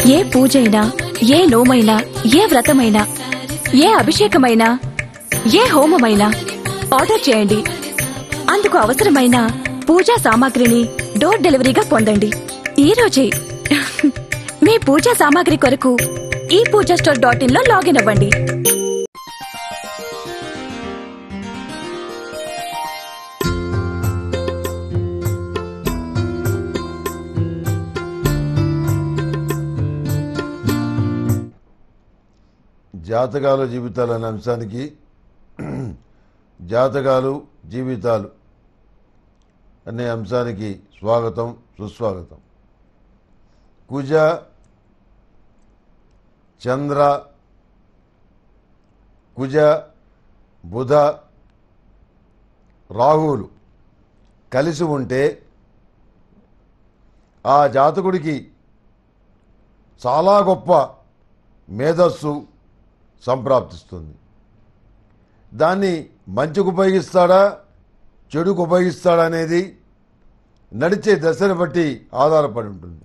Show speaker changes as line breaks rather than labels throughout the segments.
ఏ పూజైనా ఏ నోమైనా ఏ వ్రతమైనా ఏ అభిషేకమైనా ఏ హోమమైనా ఆర్డర్ చేయండి అందుకు అవసరమైన పూజా సామాగ్రిని డోర్ డెలివరీగా పొందండి ఈ రోజే మీ పూజా సామాగ్రి కొరకు ఈ పూజా స్టోర్ డాట్ ఇన్ లో లాగిన్ అవ్వండి
జాతకాలు జీవితాలు అనే అంశానికి జాతకాలు జీవితాలు అనే అంశానికి స్వాగతం సుస్వాగతం కుజ చంద్ర కుజ బుధ రాహువులు కలిసి ఉంటే ఆ జాతకుడికి చాలా గొప్ప మేధస్సు సంప్రాప్తిస్తుంది దాన్ని మంచికి ఉపయోగిస్తాడా చెడుకు ఉపయోగిస్తాడా అనేది నడిచే దశను బట్టి ఆధారపడి ఉంటుంది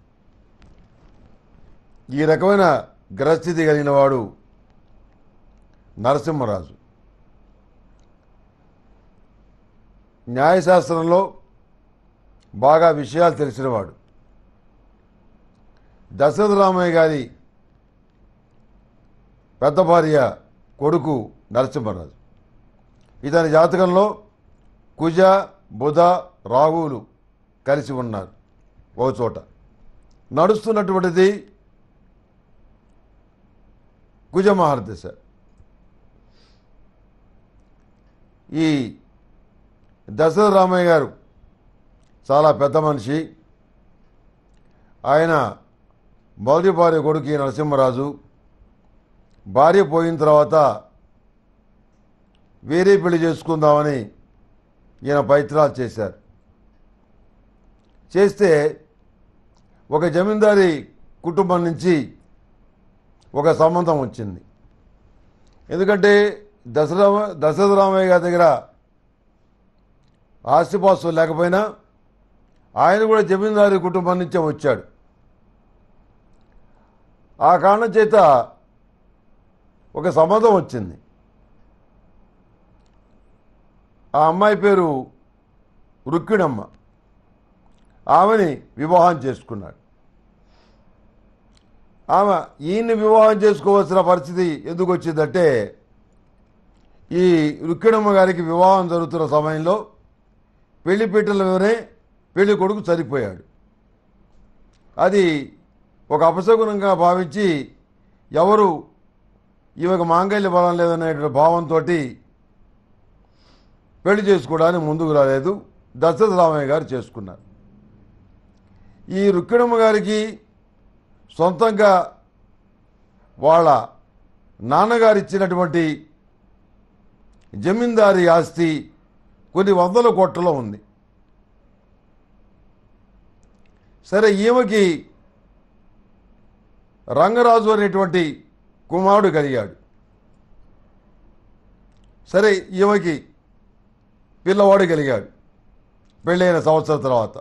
ఈ రకమైన గ్రహస్థితి కలిగిన వాడు నరసింహరాజు న్యాయశాస్త్రంలో బాగా విషయాలు తెలిసినవాడు దశరథ రామయ్య గారి పెద్ద భార్య కొడుకు నరసింహరాజు ఇతని జాతకంలో కుజ బుధ రాహువులు కలిసి ఉన్నారు ఓ చోట నడుస్తున్నటువంటిది కుజ మహర్దశ ఈ దశరథ రామయ్య గారు చాలా పెద్ద మనిషి ఆయన మొదటి భార్య కొడుకు ఈ నరసింహరాజు భార్య పోయిన తర్వాత వేరే పెళ్లి చేసుకుందామని ఈయన ప్రయత్నాలు చేశారు చేస్తే ఒక జమీందారి కుటుంబం నుంచి ఒక సంబంధం వచ్చింది ఎందుకంటే దశరామ దశరథ రామయ్య గారి దగ్గర ఆస్తిపాస్తులు లేకపోయినా ఆయన కూడా జమీందారి కుటుంబం నుంచే వచ్చాడు ఆ కారణం చేత ఒక సంబంధం వచ్చింది ఆ అమ్మాయి పేరు రుక్కిణమ్మ ఆమెని వివాహం చేసుకున్నాడు ఆమె ఈయన్ని వివాహం చేసుకోవాల్సిన పరిస్థితి ఎందుకు వచ్చిందంటే ఈ రుక్కిణమ్మ గారికి వివాహం జరుగుతున్న సమయంలో పెళ్లి పీటలలోనే పెళ్లి కొడుకు చనిపోయాడు అది ఒక అపశకునంగా భావించి ఎవరు ఈమెకు మాంగళ్య బలం లేదనే భావంతో పెళ్లి చేసుకోవడానికి ముందుకు రాలేదు దశరథ రామయ్య గారు చేసుకున్నారు ఈ రుక్కిణమ్మ గారికి సొంతంగా వాళ్ళ నాన్నగారు ఇచ్చినటువంటి జమీందారీ ఆస్తి కొన్ని వందల కోట్లలో ఉంది సరే ఈమెకి రంగరాజు అనేటువంటి కుమారుడు కలిగాడు సరే ఈమెకి పిల్లవాడు కలిగాడు పెళ్ళైన సంవత్సరం తర్వాత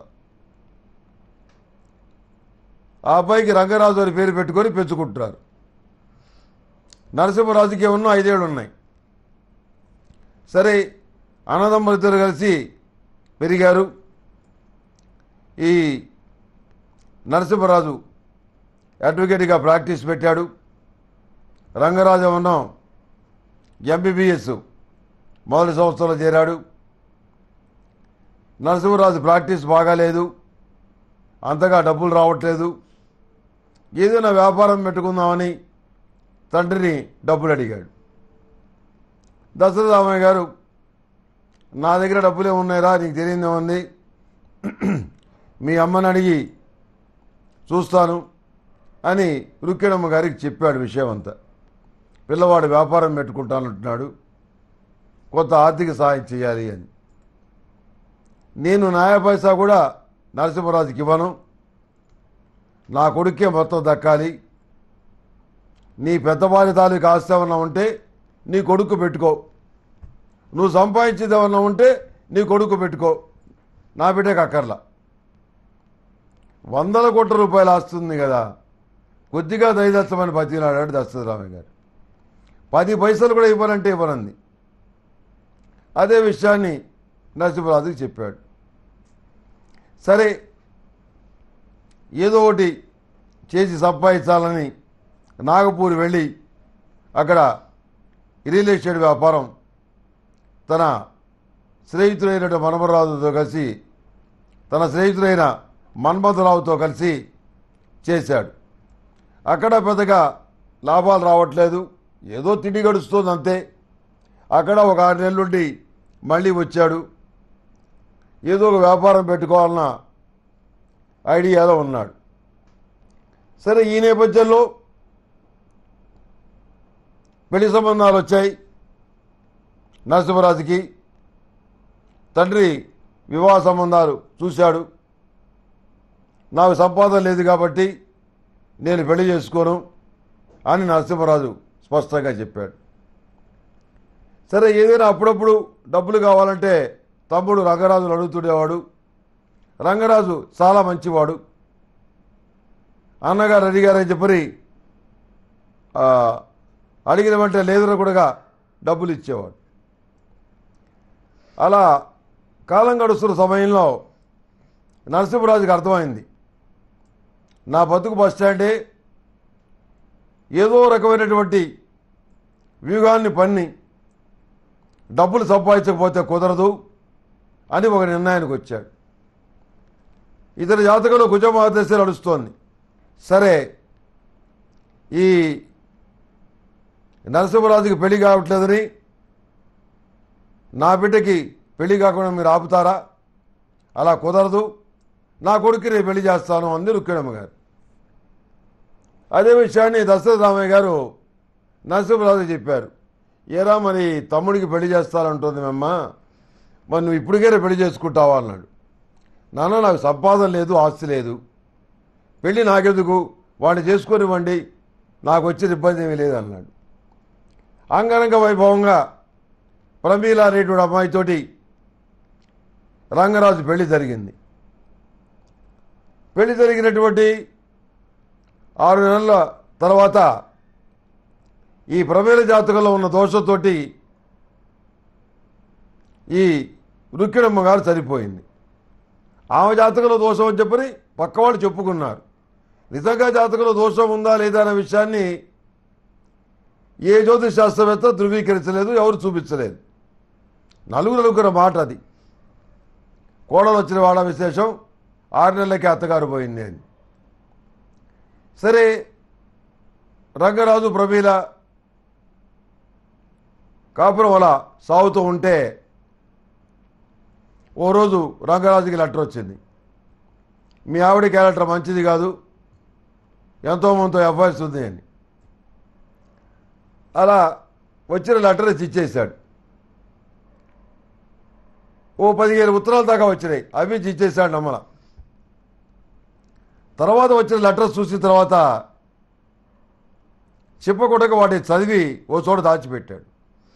ఆ అబ్బాయికి రంగరాజు అని పేరు పెట్టుకొని పెంచుకుంటున్నారు నరసింహరాజుకి ఏమన్నా ఐదేళ్ళు ఉన్నాయి సరే అన్నదమ్ములు ఇద్దరు కలిసి పెరిగారు ఈ నరసింహరాజు అడ్వకేట్గా ప్రాక్టీస్ పెట్టాడు రంగరాజు ఏమన్నా ఎంబీబీఎస్ మొదటి సంవత్సరంలో చేరాడు నరసింహరాజు ప్రాక్టీస్ బాగాలేదు అంతగా డబ్బులు రావట్లేదు ఏదైనా వ్యాపారం పెట్టుకుందామని తండ్రిని డబ్బులు అడిగాడు దశరథరామయ్య గారు నా దగ్గర డబ్బులే ఉన్నాయిరా నీకు తెలియదే ఉంది మీ అమ్మని అడిగి చూస్తాను అని రుక్కిణమ్మ గారికి చెప్పాడు విషయం అంతా పిల్లవాడు వ్యాపారం పెట్టుకుంటానంటున్నాడు కొంత ఆర్థిక సహాయం చేయాలి అని నేను న్యాయ పైసా కూడా నరసింహరాజుకి ఇవ్వను నా కొడుకే మొత్తం దక్కాలి నీ పెద్దవారి తాలూకు ఆస్తి ఏమన్నా ఉంటే నీ కొడుకు పెట్టుకో నువ్వు సంపాదించేది ఏమన్నా ఉంటే నీ కొడుకు పెట్టుకో నా బిడ్డకు అక్కర్లా వందల కోట్ల రూపాయలు ఆస్తుంది కదా కొద్దిగా దయదత్తమని బతిలాడాడు దశరథరామయ్య గారు పది పైసలు కూడా ఇవ్వనంటే ఇవ్వనంది అదే విషయాన్ని నరసింహరాజుకి చెప్పాడు సరే ఏదో ఒకటి చేసి సంపాదించాలని నాగపూర్ వెళ్ళి అక్కడ రియల్ ఎస్టేట్ వ్యాపారం తన స్నేహితుడైన మనమరాజుతో కలిసి తన స్నేహితుడైన మన్మథరావుతో కలిసి చేశాడు అక్కడ పెద్దగా లాభాలు రావట్లేదు ఏదో తిండి గడుస్తుంది అంతే అక్కడ ఒక ఆరు నెలలుండి మళ్ళీ వచ్చాడు ఏదో ఒక వ్యాపారం పెట్టుకోవాలన్న ఐడియాలో ఉన్నాడు సరే ఈ నేపథ్యంలో పెళ్లి సంబంధాలు వచ్చాయి నరసింహరాజుకి తండ్రి వివాహ సంబంధాలు చూశాడు నాకు సంపాదన లేదు కాబట్టి నేను పెళ్లి చేసుకోను అని నరసింహరాజు స్పష్టంగా చెప్పాడు సరే ఏదైనా అప్పుడప్పుడు డబ్బులు కావాలంటే తమ్ముడు రంగరాజును అడుగుతుండేవాడు రంగరాజు చాలా మంచివాడు అన్నగారు అడిగారని చెప్పి ఆ, అడిగిన వెంటనే లేదని కూడా డబ్బులు ఇచ్చేవాడు అలా కాలం గడుస్తున్న సమయంలో నరసింహరాజుకి అర్థమైంది నా బతుకు బస్ స్టాండే ఏదో రకమైనటువంటి వ్యూహాన్ని పన్ని డబ్బులు సంపాదించకపోతే కుదరదు అని ఒక నిర్ణయానికి వచ్చాడు ఇతని జాతకంలో కుజమహాదశ నడుస్తోంది సరే ఈ నరసింహరాజుకి పెళ్లి కావట్లేదని నా బిడ్డకి పెళ్లి కాకుండా మీరు ఆపుతారా అలా కుదరదు నా కొడుకు నేను పెళ్లి చేస్తాను అంది రుక్కిణమ్మ గారు అదే విషయాన్ని దశరథ రామయ్య గారు నరసింహరాజు చెప్పారు ఏరా మరి తమ్ముడికి పెళ్లి చేస్తానంటుంది మేమ్మ మరి నువ్వు ఇప్పటికే పెళ్లి చేసుకుంటావా అన్నాడు నాన్న నాకు సంపాదన లేదు ఆస్తి లేదు పెళ్లి నాకెందుకు వాడిని చేసుకొనివ్వండి నాకు వచ్చిన ఇబ్బంది ఏమీ లేదు అన్నాడు అంగరంగ వైభవంగా ప్రమీల అనేటువంటి అమ్మాయితోటి రంగరాజు పెళ్లి జరిగింది పెళ్లి జరిగినటువంటి ఆరు నెలల తర్వాత ఈ ప్రమేల జాతకంలో ఉన్న దోషంతోటి ఈ రుక్కిణమ్మ గారు చనిపోయింది ఆమె జాతకంలో దోషం అని చెప్పని పక్కవాళ్ళు చెప్పుకున్నారు నిజంగా జాతకంలో దోషం ఉందా లేదా అనే విషయాన్ని ఏ జ్యోతిష్ శాస్త్రవేత్త ధృవీకరించలేదు ఎవరు చూపించలేదు నలుగురు నలుగురు మాట అది కోడలు వచ్చిన వాళ్ళ విశేషం ఆరు నెలలకి అత్తగారు పోయింది అని సరే రంగరాజు ప్రమీల కాపురం అలా సాగుతూ ఉంటే ఓ రోజు రంగరాజుకి లెటర్ వచ్చింది మీ ఆవిడ క్యారెక్టర్ మంచిది కాదు ఎంతో మంతో ఎఫ్ఐఆర్స్ ఉంది అని అలా వచ్చిన లెటర్ ఇచ్చి ఇచ్చేశాడు ఓ పదిహేను ఉత్తరాల దాకా వచ్చినాయి అవి ఇచ్చి ఇచ్చేశాడు నమ్మల తర్వాత వచ్చిన లెటర్స్ చూసిన తర్వాత చెప్పకూడక వాటిని చదివి ఓ చోట దాచిపెట్టాడు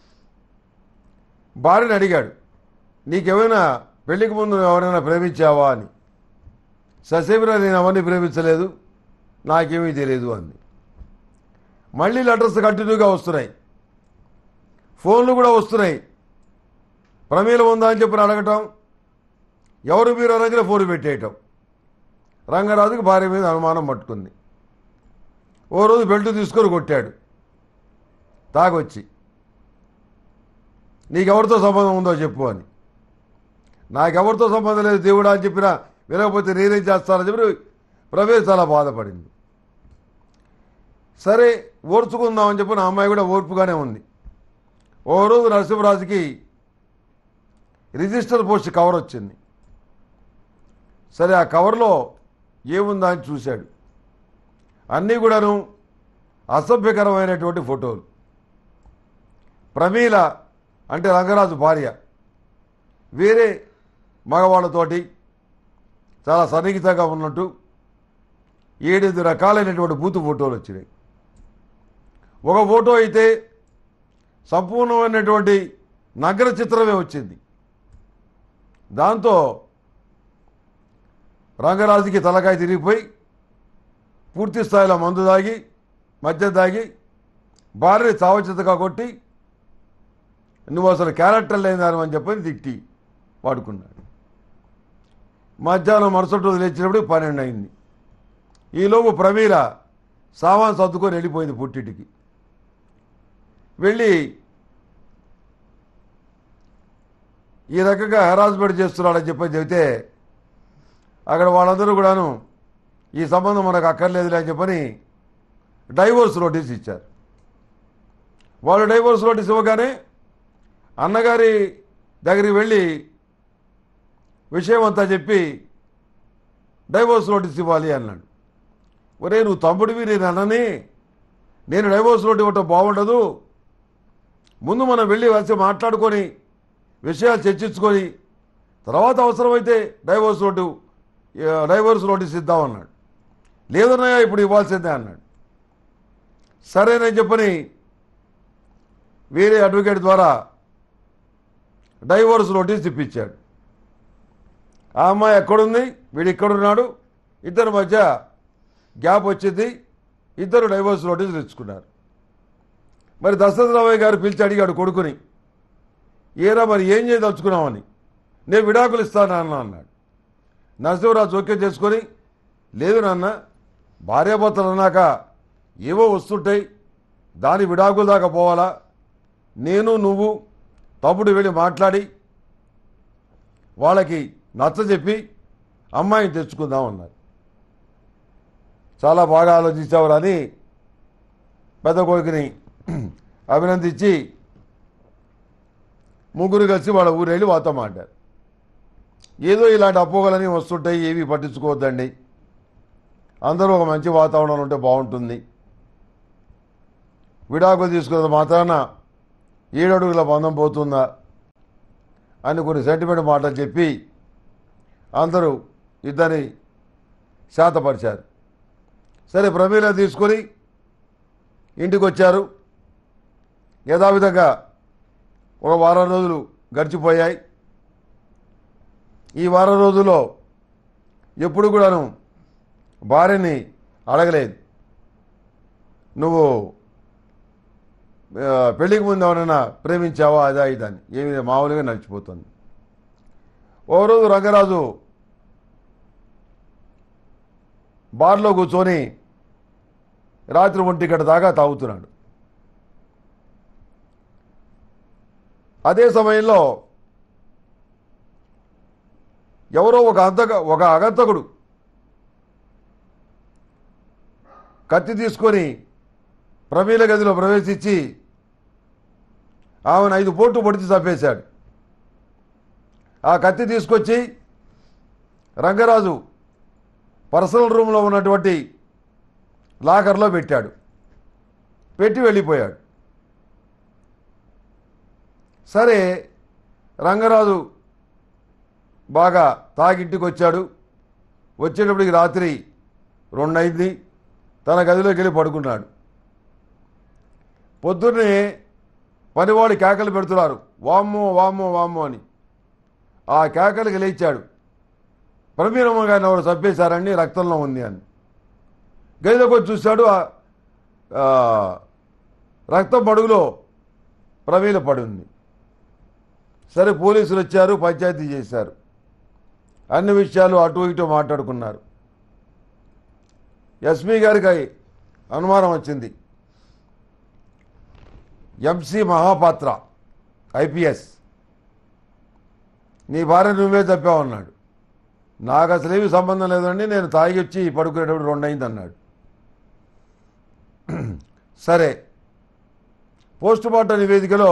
భార్యని అడిగాడు నీకేమైనా పెళ్లికి ముందు ఎవరైనా ప్రేమించావా అని ససేమిరా నేను అవన్నీ ప్రేమించలేదు నాకేమీ తెలియదు అంది మళ్ళీ లెటర్స్ కంటిన్యూగా వస్తున్నాయి ఫోన్లు కూడా వస్తున్నాయి ప్రమేయం ఉందా అని చెప్పి అడగటం ఎవరు మీరు అనగానే ఫోన్ పెట్టేయటం రంగరాజుకి భార్య మీద అనుమానం పట్టుకుంది ఓ రోజు బెల్ట్ తీసుకొని కొట్టాడు తాగొచ్చి నీకెవరితో సంబంధం ఉందో చెప్పు అని నాకెవరితో సంబంధం లేదు దేవుడా అని చెప్పినా వినకపోతే నేనేం చేస్తానని చెప్పి ప్రవేశ్ చాలా బాధపడింది సరే ఓర్చుకుందామని చెప్పి నా అమ్మాయి కూడా ఓర్పుగానే ఉంది ఓ రోజు నరసింహరాజుకి రిజిస్టర్ పోస్ట్ కవర్ వచ్చింది సరే ఆ కవర్లో ఏముందా అని చూశాడు అన్నీ కూడాను అసభ్యకరమైనటువంటి ఫోటోలు ప్రమీల అంటే రంగరాజు భార్య వేరే మగవాళ్ళతోటి చాలా సన్నిహితంగా ఉన్నట్టు ఏడెనిమిది రకాలైనటువంటి బూతు ఫోటోలు వచ్చినాయి ఒక ఫోటో అయితే సంపూర్ణమైనటువంటి నగర చిత్రమే వచ్చింది దాంతో రంగరాజుకి తలకాయ తిరిగిపోయి పూర్తి స్థాయిలో మందు తాగి మద్యం తాగి భార్యని చావచితగా కొట్టి నువ్వు అసలు క్యారెక్టర్ లేదాను అని చెప్పని తిట్టి వాడుకున్నాడు మధ్యాహ్నం మరుసటి రోజు లేచినప్పుడు పన్నెండు అయింది ఈలోపు ప్రమీల సామాన్ సర్దుకొని వెళ్ళిపోయింది పుట్టింటికి వెళ్ళి ఈ రకంగా హెరాస్మెంట్ చేస్తున్నాడని చెప్పని చెబితే అక్కడ వాళ్ళందరూ కూడాను ఈ సంబంధం మనకు అక్కర్లేదులే అని చెప్పని డైవోర్స్ నోటీస్ ఇచ్చారు వాళ్ళు డైవోర్స్ నోటీస్ ఇవ్వగానే అన్నగారి దగ్గరికి వెళ్ళి విషయం అంతా చెప్పి డైవోర్స్ నోటీస్ ఇవ్వాలి అన్నాడు ఒరే నువ్వు తమ్ముడివి నేను అన్నని నేను డైవోర్స్ నోట్ ఇవ్వటం బాగుండదు ముందు మనం వెళ్ళి కలిసి మాట్లాడుకొని విషయాలు చర్చించుకొని తర్వాత అవసరమైతే డైవోర్స్ నోటు ఆ, డైవోర్స్ నోటీస్ ఇద్దామన్నాడు లేదన్నయ్య ఇప్పుడు ఇవ్వాల్సిందే అన్నాడు సరేనని చెప్పని వేరే అడ్వకేట్ ద్వారా డైవోర్స్ నోటీస్ ఇప్పించాడు ఆ అమ్మాయి ఎక్కడుంది వీడు ఇక్కడున్నాడు ఇద్దరి మధ్య గ్యాప్ వచ్చింది ఇద్దరు డైవోర్స్ నోటీసులు ఇచ్చుకున్నారు మరి దశరథరామయ్య గారు పిలిచి అడిగాడు కొడుకుని ఏరా మరి ఏం చేయదలుచుకున్నామని నేను విడాకులు ఇస్తాను నాన్న అన్నాడు నరసింహరావు జోక్యం చేసుకొని లేదు నాన్న భార్యాభర్తలు అన్నాక ఏవో వస్తుంటాయి దాని విడాకుల దాకా పోవాలా నేను నువ్వు తమ్ముడు వెళ్ళి మాట్లాడి వాళ్ళకి నచ్చజెప్పి అమ్మాయిని తెచ్చుకుందాం అన్నారు చాలా బాగా ఆలోచించావు అని పెద్ద కొడుకుని అభినందించి ముగ్గురు కలిసి వాళ్ళ ఊరు వెళ్ళి వాళ్ళతో మాట్లాడారు ఏదో ఇలాంటి అపోగలని వస్తుంటాయి ఏవి పట్టించుకోవద్దండి అందరూ ఒక మంచి వాతావరణంలో ఉంటే బాగుంటుంది విడాకులు తీసుకున్నది మాత్రాన ఏడడుగుల బంధం పోతుందా అని కొన్ని సెంటిమెంట్ మాటలు చెప్పి అందరూ ఇద్దరిని శాతపరిచారు సరే ప్రమీల తీసుకొని ఇంటికి వచ్చారు యథావిధంగా ఒక వారం రోజులు గడిచిపోయాయి ఈ వారం రోజుల్లో ఎప్పుడు కూడాను భార్యని అడగలేదు నువ్వు ఆ, పెళ్లికి ముందు ఎవరైనా ప్రేమించావా అదా ఇదని ఏమి లేదు, మామూలుగా నడిచిపోతుంది ఓ రోజు రంగరాజు బార్లో కూర్చొని రాత్రి ఒంటి గంట దాకా తాగుతున్నాడు అదే సమయంలో ఎవరో ఒక అంతక ఒక అగంతకుడు కత్తి తీసుకొని ప్రమీల గదిలో ప్రవేశించి ఆమెను ఐదు పోట్లు పొడిచి చంపేశాడు ఆ కత్తి తీసుకొచ్చి రంగరాజు పర్సనల్ రూమ్లో ఉన్నటువంటి లాకర్లో పెట్టాడు పెట్టి వెళ్ళిపోయాడు సరే రంగరాజు బాగా తాగింటికి వచ్చాడు వచ్చేటప్పటికి రాత్రి రెండైంది తన గదిలోకి వెళ్ళి పడుకున్నాడు పొద్దున్నే పనివాడు కేకలు పెడుతున్నారు వామ్మో వామ్మో వామ్మో అని ఆ కేకలకి లేచాడు ప్రవీణమ్మ గారిని ఎవరు చంపేశారని రక్తంలో ఉంది అని గదిలోకి వచ్చి చూశాడు ఆ- ఆ, రక్తం పడుగులో ప్రవీణ పడింది సరే పోలీసులు వచ్చారు పంచాయతీ చేశారు అన్ని విషయాలు అటు ఇటు మాట్లాడుకున్నారు ఎస్పీ గారికి అనుమానం వచ్చింది ఎంసీ మహాపాత్ర ఐపీఎస్ నీ భార్య నువ్వే చెప్పావు అన్నాడు నాకు అసలు ఏమీ సంబంధం లేదండి నేను తాగి వచ్చి పడుకునేటప్పుడు రెండు అయింది అన్నాడు సరే పోస్ట్ మార్టం నివేదికలో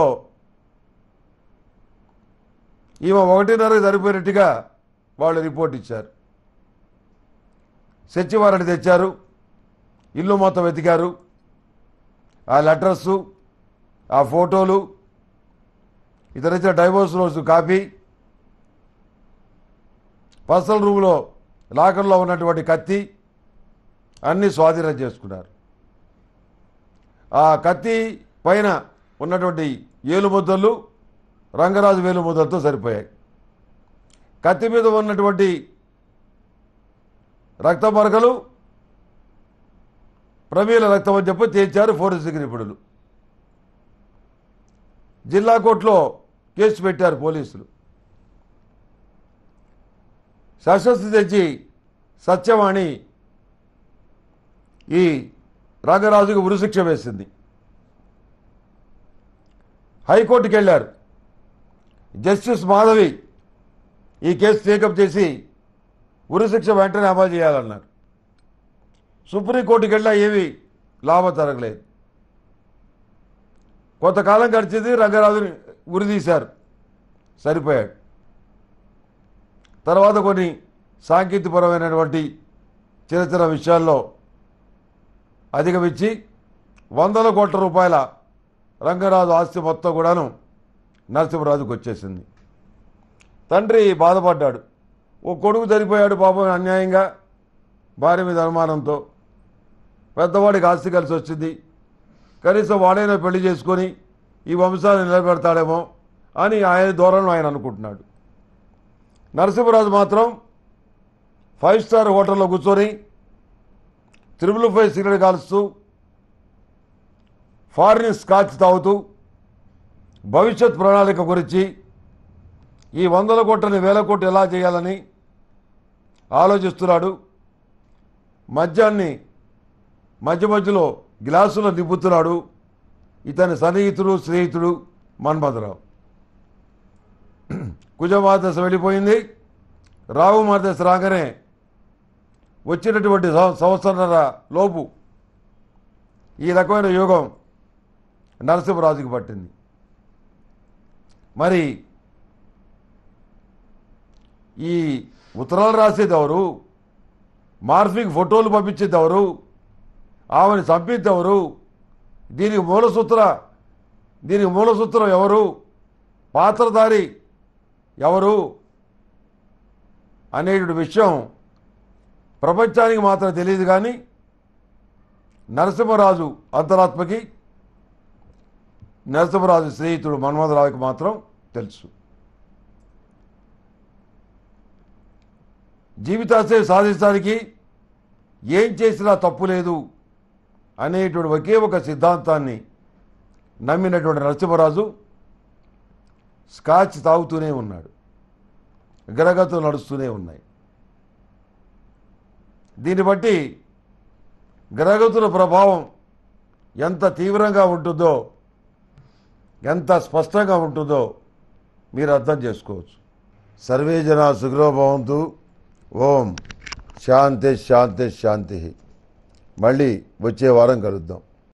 ఈమె ఒకటిన్నర సరిపోయినట్టుగా వాళ్ళు రిపోర్ట్ ఇచ్చారు సచివారెడ్డి తెచ్చారు ఇల్లు మొత్తం వెతికారు ఆ లెటర్సు ఆ ఫోటోలు ఇతరిచ్చిన డైవోర్స్ రోజు కాపీ పర్సనల్ రూమ్లో లాకర్లో ఉన్నటువంటి కత్తి అన్నీ స్వాధీనం చేసుకున్నారు ఆ కత్తి పైన ఉన్నటువంటి ఏలు ముద్దలు రంగరాజు వేలు ముద్దలతో సరిపోయాయి కత్తి మీద ఉన్నటువంటి రక్త మరకలు ప్రమేల రక్తం అని చెప్పి తేల్చారు ఫోరెన్సిక్ నిపుణులు జిల్లా కోర్టులో కేసు పెట్టారు పోలీసులు సశస్తి తెచ్చి సత్యవాణి ఈ రంగరాజుకు ఉరిశిక్ష వేసింది హైకోర్టుకి వెళ్ళారు జస్టిస్ మాధవి ఈ కేసు టేకప్ చేసి ఉరిశిక్ష వెంటనే అమలు చేయాలన్నారు సుప్రీంకోర్టుకి వెళ్ళా ఏమీ లాభం జరగలేదు కొంతకాలం గడిచింది రంగరాజుని ఉరిదీశారు సరిపోయాడు తర్వాత కొన్ని సాంకేతికపరమైనటువంటి చిన్న చిన్న విషయాల్లో అధిగమించి వందల కోట్ల రూపాయల రంగరాజు ఆస్తి మొత్తం కూడాను నరసింహరాజుకు వచ్చేసింది తండ్రి బాధపడ్డాడు ఓ కొడుకు చనిపోయాడు పాపం అన్యాయంగా భార్య మీద అనుమానంతో పెద్దవాడికి ఆస్తి కలిసి వచ్చింది కనీసం వాడైనా పెళ్లి చేసుకొని ఈ వంశాన్ని నిలబెడతాడేమో అని ఆయన ధోరణిలో ఆయన అనుకుంటున్నాడు నరసింహరాజు మాత్రం ఫైవ్ స్టార్ హోటల్లో కూర్చొని త్రిబుల్ ఫైవ్ సిగరెట్ కాలుస్తూ ఫారిన్ స్కాచ్ తాగుతూ భవిష్యత్ ప్రణాళిక గురించి ఈ వందల కోట్లని వేల కోట్లు ఎలా చేయాలని ఆలోచిస్తున్నాడు మద్యాన్ని మధ్య మధ్యలో గ్లాసులో నింపుతున్నాడు ఇతని సన్నిహితుడు స్నేహితుడు మన్మథరావు కుజమాదశ వెళ్ళిపోయింది రావు మార్దశ రాగానే వచ్చినటువంటి సం- సంవత్సరాల లోపు ఈ రకమైన యోగం నరసింహరాజుకి పట్టింది మరి ఈ ఉత్తరాలు రాసేది ఎవరు మార్ఫిక్ ఫోటోలు పంపించేది ఎవరు ఆమెను చంపేది ఎవరు దీనికి మూలసూత్ర దీనికి మూలసూత్రం ఎవరు పాత్రధారి ఎవరు అనేటువంటి విషయం ప్రపంచానికి మాత్రం తెలియదు కానీ నరసింహరాజు అంతరాత్మకి నరసింహరాజు స్నేహితుడు మన్మథరావుకి మాత్రం తెలుసు జీవితాశయం సాధించడానికి ఏం చేసినా తప్పు లేదు అనేటువంటి ఒకే ఒక సిద్ధాంతాన్ని నమ్మినటువంటి నరసింహరాజు స్కాచ్ తాగుతూనే ఉన్నాడు గ్రహగతులు నడుస్తూనే ఉన్నాయి దీన్ని బట్టి గ్రహగతుల ప్రభావం ఎంత తీవ్రంగా ఉంటుందో ఎంత స్పష్టంగా ఉంటుందో మీరు అర్థం చేసుకోవచ్చు సర్వే జన సుఖలో భవంతు ఓం శాంతి శాంతి శాంతి మళ్ళీ వచ్చే వారం కలుద్దాం